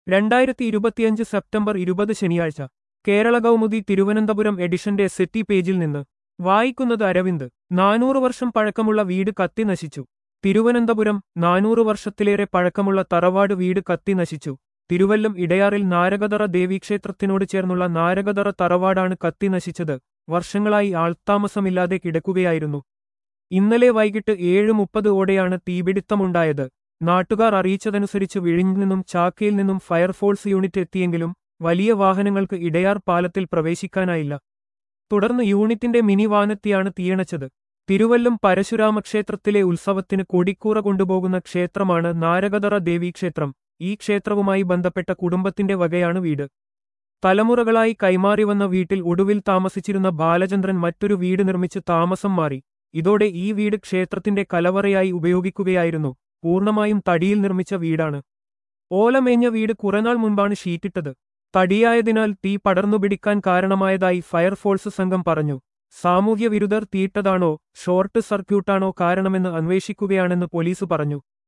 രണ്ടായിരത്തി ഇരുപത്തിയഞ്ച് സെപ്റ്റംബർ ഇരുപത് ശനിയാഴ്ച കേരള കൗമുദി തിരുവനന്തപുരം എഡിഷന്റെ സെറ്റി പേജിൽ നിന്ന് വായിക്കുന്നത് അരവിന്ദ് നാനൂറ് വർഷം പഴക്കമുള്ള വീട് കത്തി നശിച്ചു തിരുവനന്തപുരം നാനൂറ് വർഷത്തിലേറെ പഴക്കമുള്ള തറവാട് വീട് കത്തി നശിച്ചു തിരുവല്ലം ഇടയാറിൽ നാരകതറ ദേവീക്ഷേത്രത്തിനോട് ചേർന്നുള്ള നാരകതറ തറവാടാണ് കത്തി നശിച്ചത് വർഷങ്ങളായി ആൾത്താമസമില്ലാതെ കിടക്കുകയായിരുന്നു ഇന്നലെ വൈകിട്ട് ഏഴ് മുപ്പത് ഓടെയാണ് തീപിടുത്തമുണ്ടായത് നാട്ടുകാർ അറിയിച്ചതനുസരിച്ച് വിഴിഞ്ഞിൽ നിന്നും ചാക്കയിൽ നിന്നും ഫയർഫോഴ്സ് യൂണിറ്റ് എത്തിയെങ്കിലും വലിയ വാഹനങ്ങൾക്ക് ഇടയാർ പാലത്തിൽ പ്രവേശിക്കാനായില്ല തുടർന്ന് യൂണിറ്റിന്റെ മിനി വാനെത്തിയാണ് തീയണച്ചത് തിരുവല്ലം പരശുരാമക്ഷേത്രത്തിലെ ഉത്സവത്തിന് കൊടിക്കൂറ കൊണ്ടുപോകുന്ന ക്ഷേത്രമാണ് നാരകതറ ദേവീക്ഷേത്രം ഈ ക്ഷേത്രവുമായി ബന്ധപ്പെട്ട കുടുംബത്തിന്റെ വകയാണ് വീട് തലമുറകളായി കൈമാറി വന്ന വീട്ടിൽ ഒടുവിൽ താമസിച്ചിരുന്ന ബാലചന്ദ്രൻ മറ്റൊരു വീട് നിർമ്മിച്ച് താമസം മാറി ഇതോടെ ഈ വീട് ക്ഷേത്രത്തിന്റെ കലവറയായി ഉപയോഗിക്കുകയായിരുന്നു പൂർണ്ണമായും തടിയിൽ നിർമ്മിച്ച വീടാണ് ഓലമേഞ്ഞ വീട് കുറനാൾ മുൻപാണ് ഷീറ്റിട്ടത് തടിയായതിനാൽ തീ പടർന്നുപിടിക്കാൻ കാരണമായതായി ഫയർഫോഴ്സ് സംഘം പറഞ്ഞു സാമൂഹ്യ വിരുദ്ധർ തീയിട്ടതാണോ ഷോർട്ട് സർക്യൂട്ടാണോ കാരണമെന്ന് അന്വേഷിക്കുകയാണെന്ന് പോലീസ് പറഞ്ഞു